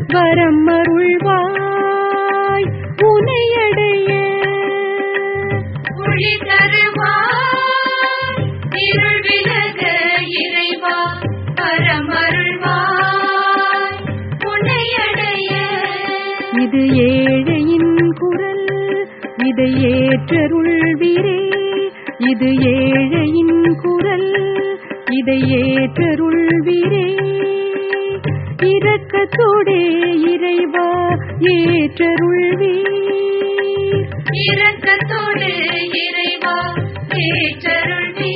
வரம் அருள்வாய் உனையடைய ஒளி தருவாய் இருள் விலக இறைவா பரமருள்வாய் உன்னை அடைய இது ஏழையின் குரல் இதை ஏற்றருள்வீரே இது ஏழையின் குரல் இதை ஏற்றருள்வீரே இரக்கத்தோடே இறைவா ஏற்றருள்வீர் இரக்கத்தோடு இறைவா ஏற்றருள்வீ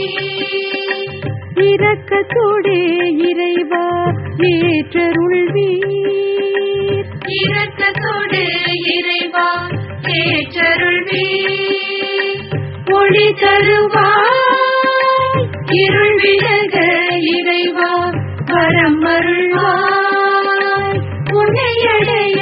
இரக்கத்தோடே இறைவா ஏற்றருள்வீர் இரக்கத்தோடு இறைவா ஏற்றருள்வீ ஒளி தருவாய் இருள் விலக இறைவா வரம் அருள்வாய் உன்னை அடைய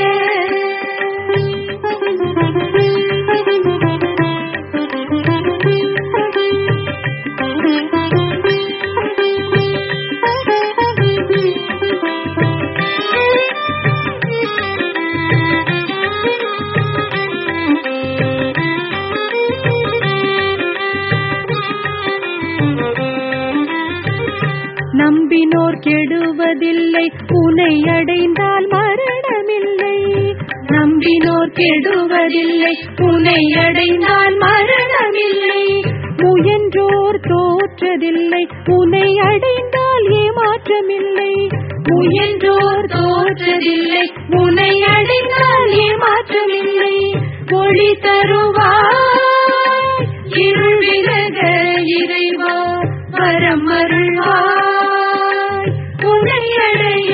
நம்பினோர் கெடுவதில்லை உனை அடைந்தால் மரணமில்லை நம்பினோர் கெடுவதில்லை உனை அடைந்தால் மரணமில்லை முயன்றோர் தோற்றதில்லை உனை அடைந்தால் ஏமாற்றமில்லை முயன்றோர் தோற்றதில்லை உனை அடைந்தால் ஏமாற்றமில்லை ஒளி தருவாய் இருள் விலக இறைவா வரம் அருள்வாய் உன்னை அடைய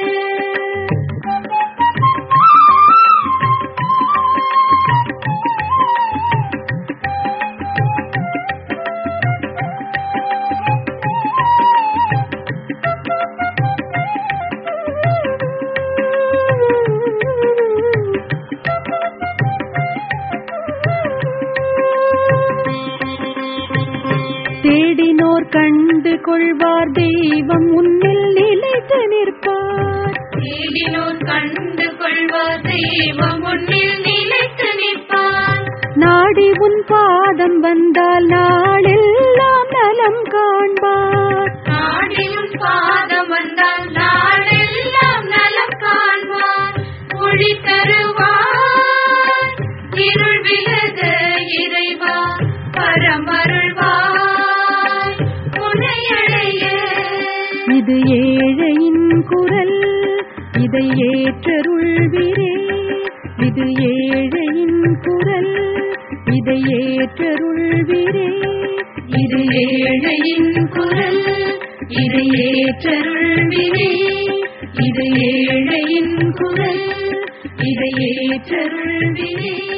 தேடினோர் கண்டு கொள்வார் தெய்வம் உன்னில் நிலைத்து நிற்பார் தேடினோர் கண்டு கொள்வார் தெய்வம் உன்னில் நிலைத்து நிற்பார் நாடி உன் பாதம் வந்தால் நாளெல்லாம் நலம் காண்பார் நாடியும் பாதம் வந்தால் நாளெல்லாம் நலம் காண்பார் ஒளி தருவார் இருள் விலக இறைவா பரமருள்வாய் உன்னை அடைய இது ஏழையின் குரல் இதை ஏற்றருள்வீரே இது ஏழையின் குரல் இதை ஏற்றருள்வீரே இது ஏழையின் குரல் இதை ஏற்றருள்வினே இது ஏழையின் குரல் இதை ஏற்றருள்வினே